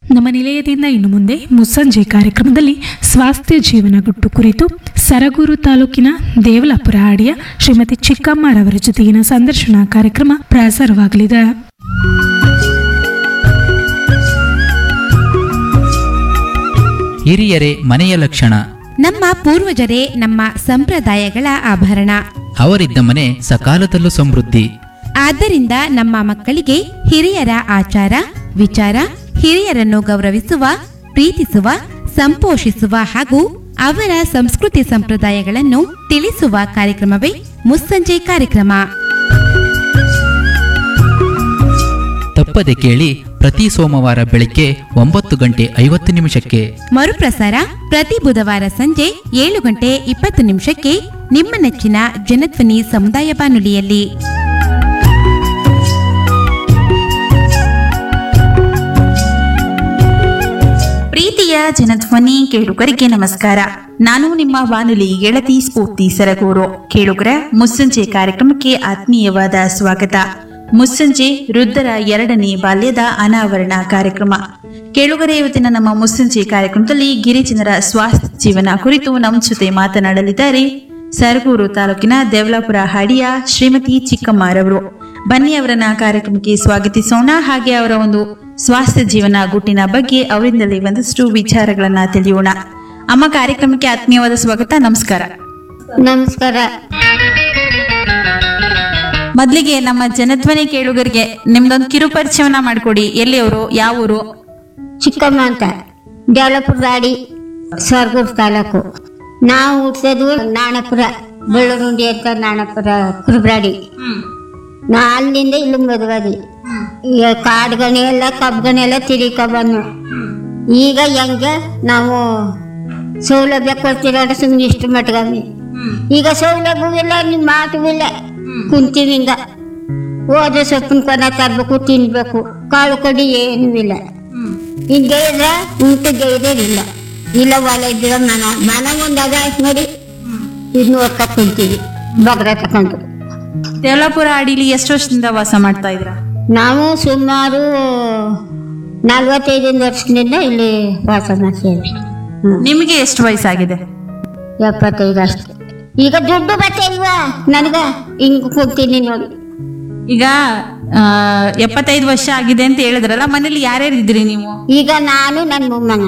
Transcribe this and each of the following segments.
ನಮ್ಮ ನಿಲಯದಿಂದ ಇನ್ನು ಮುಂದೆ ಮುಸ್ಸಂಜೆ ಕಾರ್ಯಕ್ರಮದಲ್ಲಿ ಸ್ವಾಸ್ಥ್ಯ ಜೀವನ ಗುಟ್ಟು ಕುರಿತು ಸರಗೂರು ತಾಲೂಕಿನ ದೇವಲಾಪುರ ಹಾಡಿಯ ಶ್ರೀಮತಿ ಚಿಕ್ಕಮ್ಮರವರ ಜೊತೆಗಿನ ಸಂದರ್ಶನ ಕಾರ್ಯಕ್ರಮ ಪ್ರಸಾರವಾಗಲಿದೆ ಹಿರಿಯರೇ ಮನೆಯ ಲಕ್ಷಣ ನಮ್ಮ ಪೂರ್ವಜರೇ ನಮ್ಮ ಸಂಪ್ರದಾಯಗಳ ಆಭರಣ ಅವರಿದ್ದ ಮನೆ ಸಕಾಲದಲ್ಲೂ ಸಮೃದ್ಧಿ ಆದ್ದರಿಂದ ನಮ್ಮ ಮಕ್ಕಳಿಗೆ ಹಿರಿಯರ ಆಚಾರ ವಿಚಾರ ಹಿರಿಯರನ್ನು ಗೌರವಿಸುವ ಪ್ರೀತಿಸುವ ಸಂಪೋಷಿಸುವ ಹಾಗೂ ಅವರ ಸಂಸ್ಕೃತಿ ಸಂಪ್ರದಾಯಗಳನ್ನು ತಿಳಿಸುವ ಕಾರ್ಯಕ್ರಮವೇ ಮುಸ್ಸಂಜೆ ಕಾರ್ಯಕ್ರಮ ತಪ್ಪದೆ ಕೇಳಿ ಪ್ರತಿ ಸೋಮವಾರ ಬೆಳಿಗ್ಗೆ ಒಂಬತ್ತು ಗಂಟೆ ಐವತ್ತು ನಿಮಿಷಕ್ಕೆ ಮರುಪ್ರಸಾರ ಪ್ರತಿ ಬುಧವಾರ ಸಂಜೆ ಏಳು ಗಂಟೆ ಇಪ್ಪತ್ತು ನಿಮಿಷಕ್ಕೆ ನಿಮ್ಮ ನೆಚ್ಚಿನ ಜನಧ್ವನಿ ಸಮುದಾಯ ಬಾನುಲಿಯಲ್ಲಿ ಪ್ರೀತಿಯ ಜನಧ್ವನಿ ಕೇಳುಗರಿಗೆ ನಮಸ್ಕಾರ ನಾನು ನಿಮ್ಮ ಬಾನುಲಿ ಗೆಳತಿ ಸ್ಫೂರ್ತಿ ಸರಗೂರು ಕೇಳುಗರ ಮುಸ್ಸಂಜೆ ಕಾರ್ಯಕ್ರಮಕ್ಕೆ ಆತ್ಮೀಯವಾದ ಸ್ವಾಗತ ಮುಸ್ಸಂಜೆ ವೃದ್ಧರ ಎರಡನೇ ಬಾಲ್ಯದ ಅನಾವರಣ ಕಾರ್ಯಕ್ರಮ ಕೇಳುಗರ ಇವತ್ತಿನ ನಮ್ಮ ಮುಸ್ಸಂಜೆ ಕಾರ್ಯಕ್ರಮದಲ್ಲಿ ಗಿರಿಜನರ ಸ್ವಾಸ್ಥ್ಯ ಜೀವನ ಕುರಿತು ನಮ್ಮ ಜೊತೆ ಮಾತನಾಡಲಿದ್ದಾರೆ ಸರಗೂರು ತಾಲೂಕಿನ ದೇವಲಾಪುರ ಹಾಡಿಯ ಶ್ರೀಮತಿ ಚಿಕ್ಕಮ್ಮರವರು ಬನ್ನಿ ಅವರನ್ನ ಕಾರ್ಯಕ್ರಮಕ್ಕೆ ಸ್ವಾಗತಿಸೋಣ ಹಾಗೆ ಅವರ ಒಂದು ಸ್ವಾಸ್ಥ್ಯ ಜೀವನ ಗುಟ್ಟಿನ ಬಗ್ಗೆ ಅವರಿಂದಲೇ ಒಂದಷ್ಟು ವಿಚಾರಗಳನ್ನ ತಿಳಿಯೋಣ ಅಮ್ಮ ಕಾರ್ಯಕ್ರಮಕ್ಕೆ ಆತ್ಮೀಯವಾದ ಸ್ವಾಗತ ನಮಸ್ಕಾರ ನಮಸ್ಕಾರ ಮೊದ್ಲಿಗೆ ನಮ್ಮ ಜನಧ್ವನಿ ಕೇಳುಗರಿಗೆ ನಿಮ್ದೊಂದು ಕಿರು ಪರಿಚಯವನ್ನ ಮಾಡ್ಕೊಡಿ ಎಲ್ಲಿಯವರು ಯಾವ ಊರು ಚಿಕ್ಕಮ್ಮ ಅಂತ ದೇವಲಪುರ ಗಾಡಿ ಸ್ವರ್ಗೂರ್ ತಾಲೂಕು ನಾವು ಹುಟ್ಟಿಸೋದು ನಾಣಪುರ ಬೆಳ್ಳರುಂಡಿ ಅಂತ ನಾಣಪುರ ಕುರುಬ್ರಾಡಿ ನಾ ಅಲ್ಲಿಂದ ಇಲ್ಲಿ ಮದುವಾಗಿ ಈಗ ಕಾಡ್ಗಣಿ ಎಲ್ಲ ಕಬ್ಗಣಿ ಎಲ್ಲ ತಿರುಕ ಬಂದು ಈಗ ಹೆಂಗೆ ನಾವು ಸೌಲಭ್ಯ ಕೊಡ್ತೀರ ಸುಮ್ಮನೆ ಇಷ್ಟು ಮಟ್ಗಮ್ಮಿ ಈಗ ಸೌಲಭ್ಯವೂ ಇಲ್ಲ ನಿಮ್ಮ ಮಾತು ಇಲ್ಲ ಕುಂತಿನಿಂದ ಹೋದ್ರೆ ಸೊಪ್ಪಿನ ಕೊನ ತರ್ಬೇಕು ತಿನ್ಬೇಕು ಕಾಳು ಕಡಿ ಏನೂ ಇಲ್ಲ ಹಿಂಗೆ ಇದ್ರೆ ಉಂಟು ಗೈದರಿಲ್ಲ ಇಲ್ಲ ಹೊಲ ಇದ್ರೆ ಮನ ಮನ ಮುಂದಾಗ ಆಯ್ತು ನೋಡಿ ಇದು ನೋಡ್ಕ ಕುಂತೀವಿ ಬಗ್ರ ತಕೊಂಡು ದೇವಲಾಪುರ ಅಡಿಲಿ ಎಷ್ಟು ವರ್ಷದಿಂದ ವಾಸ ಮಾಡ್ತಾ ಇದ್ರ ನಾವು ಸುಮಾರು ನಲ್ವತ್ತೈದು ವರ್ಷದಿಂದ ಇಲ್ಲಿ ವಾಸ ಮಾಡ್ತೀವಿ ಹ್ಮ್ ನಿಮಗೆ ಎಷ್ಟು ವಯಸ್ಸಾಗಿದೆ ಎಪ್ಪತ್ತೈದು ಅಷ್ಟೇ ಈಗ ದುಡ್ಡು ಬತ್ತೆ ಇಲ್ವಾ ನನಗ ಹಿಂಗ್ ಕೂಗ್ತೀನಿ ನೋಡಿ ಈಗ ಆ, ಎಪ್ಪತ್ತೈದು ವರ್ಷ ಆಗಿದೆ ಅಂತ ಹೇಳಿದ್ರಲ್ಲ ಮನೇಲಿ ಯಾರ್ಯಾರು ಇದ್ರಿ ನೀವು ಈಗ ನಾನು ನನ್ನ ಮೊಮ್ಮಗ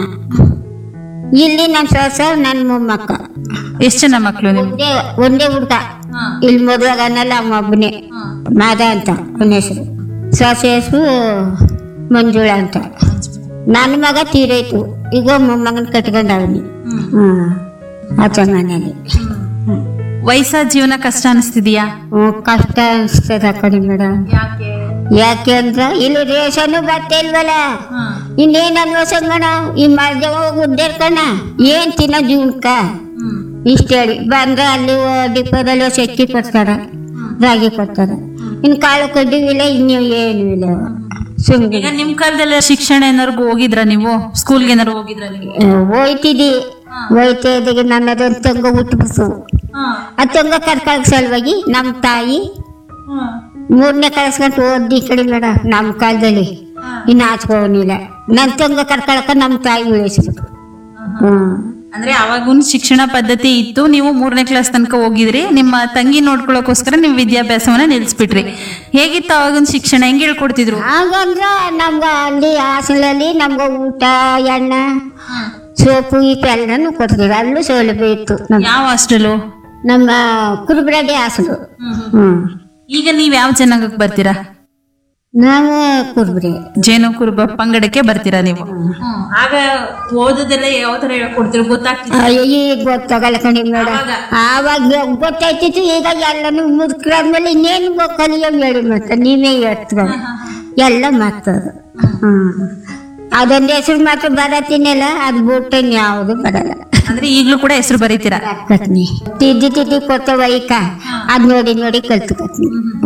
ಇಲ್ಲಿ ನನ್ನ ಸೊಸ ನನ್ನ ಮೊಮ್ಮಕ್ಕ ಎಷ್ಟು ಜನ ಮಕ್ಕಳು ನಿಮ್ಗೆ ಒಂದೇ ಒಂದೇ ಹುಡ್ಗ ಇಲ್ಲಿ ಮದುವೆಗನ್ನಲ್ಲ ಅಮ್ಮ ಒಬ್ಬನೇ ಮಾದ ಅಂತ ಅವನ ಹೆಸರು ಸೊಸೆ ಹೆಸರು ಮಂಜುಳ ಅಂತ ನನ್ನ ಮಗ ತೀರೋಯ್ತು ಈಗ ಮೊಮ್ಮಗನ ಕಟ್ಕೊಂಡವನಿ ಹ್ಮ್ ಆಚ ಮನೇಲಿ ವಯಸ್ಸಾದ ಜೀವನ ಕಷ್ಟ ಅನಿಸ್ತಿದ್ಯಾ ಹ್ಮ್, ಕಷ್ಟ ಅನ್ಸ್ತದ ಕಣಿ ಮೇಡಮ್ ಯಾಕೆ ಅಂದ್ರ ಇಲ್ಲಿ ರೇಷನ್ ಬತ್ತೆ ಇಲ್ವಲ್ಲ ಇನ್ನೇನ್ ಅನ್ವಸಂಗಣ ಈ ಮಳ್ದೆ ಹೋಗಿ ಉದ್ದೇರ್ಕಣ ಏನ್ ತಿನ್ನೋ ಜೀವನಕ್ಕ ಇಷ್ಟ ಹೇಳಿ ಬಂದ್ರೆ ಅಲ್ಲಿ ಡಿಪೋದಲ್ಲಿ ಸೆಕ್ಕಿ ಕೊಡ್ತಾರ ರಾಗಿ ಕೊಡ್ತಾರ ಇನ್ ಕಾಳು ಕಡ್ಡಿ ಇಲ್ಲ ಇನ್ನು ಏನು ಇಲ್ಲ ಸುಮ್ನೆ ಈಗ ನಿಮ್ ಕಾಲದಲ್ಲಿ ಶಿಕ್ಷಣ ಏನಾರು ಹೋಗಿದ್ರ ನೀವು ಸ್ಕೂಲ್ಗೆ ಏನಾರು ಹೋಗಿದ್ರ ನೀವು ಹೋಯ್ತಿದಿ ಹೋಯ್ತಾ ಇದ್ದಾಗ ನನ್ನದೊಂದು ತಂಗ ಹುಟ್ಟಬಿಡ್ತು ಆ ತಂಗ ಕರ್ಕೊಳಕ್ ಸಲುವಾಗಿ ನಮ್ಮ ತಾಯಿ ಮೂರನೇ ಕಳ್ಸ್ಕೊಂಡು ಓದಿ ಕಡೆ ಮೇಡ ನಮ್ಮ ಕಾಲದಲ್ಲಿ ಇನ್ನು ಆಚ್ಕೋನಿಲ್ಲ ನನ್ನ ತಂಗ ಕರ್ಕೊಳಕ ನಮ್ಮ ತಾಯಿ ಉಳಿಸ್ಬಿಟ್ರು ಹ್ಮ್ ಅಂದ್ರೆ ಅವಾಗೂ ಶಿಕ್ಷಣ ಪದ್ಧತಿ ಇತ್ತು ನೀವು ಮೂರನೇ ಕ್ಲಾಸ್ ತನಕ ಹೋಗಿದ್ರಿ ನಿಮ್ಮ ತಂಗಿ ನೋಡ್ಕೊಳ್ಳೋಕೋಸ್ಕರ ನೀವು ವಿದ್ಯಾಭ್ಯಾಸವನ್ನ ನಿಲ್ಸ್ಬಿಟ್ರಿ ಹೇಗಿತ್ತು ಅವಾಗಿನ ಶಿಕ್ಷಣ ಹೆಂಗ್ ಹೇಳ್ಕೊಡ್ತಿದ್ರು ಹಾಗಂದ್ರ ನಮ್ಗ ಅಲ್ಲಿ ಹಾಸನಲ್ಲಿ ನಮ್ಗ ಊಟ ಎಣ್ಣ ಸೋಪು ಇಟ್ಟು ಎಲ್ಲನೂ ಕೊಡ್ತಿದ್ರು ಅಲ್ಲೂ ಸೌಲಭ್ಯ ಇತ್ತು ನಮ್- ಯಾವ ಹಾಸ್ಟೆಲು ನಮ್ಮ ಕುರುಬ್ರಾಡಿ ಹಾಸಲು ಹ್ಮ್ ಈಗ ನೀವ್ ಯಾವ ಜನಾಂಗಕ್ಕೆ ಬರ್ತೀರಾ ನಾವು ಕುರುಬ್ರಿ ಜೇನು ಕುರುಬ ಪಂಗಡಕ್ಕೆ ಬರ್ತೀರಾ ನೀವು ಆಗ ಓದೋದೆಲ್ಲ ಯಾವ ತರ ಹೇಳ್ಕೊಡ್ತೀರ ಗೊತ್ತಾಗ್ತಿತ್ತು ಅಯ್ಯೋ ಈಗ ಗೊತ್ತಾಗಲ್ಲ ಕಣಿ ಮೇಡಮ್ ಆವಾಗ ಗೊತ್ತಾಯ್ತಿತ್ತು ಈಗ ಎಲ್ಲಾನು ಮುದುಕ್ರಾದ್ಮೇಲೆ ಇನ್ನೇನು ಕಲಿಯೋ ಹೇಳಿ ಮತ್ತೆ ನೀವೇ ಹೇಳ್ತೀರ ಎಲ್ಲ ಮತ್ತದು ಹ್ಮ್ ಅದೊಂದು ಹೆಸರು ಮಾತ್ರ ಬರತ್ತೀನಲ್ಲ ಅದು ಬಿಟ್ಟು ಯಾವುದು ಬರಲ್ಲ ಅಂದ್ರೆ ಈಗ್ಲೂ ಕೂಡ ಹೆಸರು ಬರೀತೀರಾ ಕತ್ನಿ ತಿದ್ದಿ ತಿದ್ದಿ ಕೊತ್ತವ ಈಕ ಅದ್ ನೋಡಿ ನೋಡಿ ಕಲ್ತ್ಕತ್ನಿ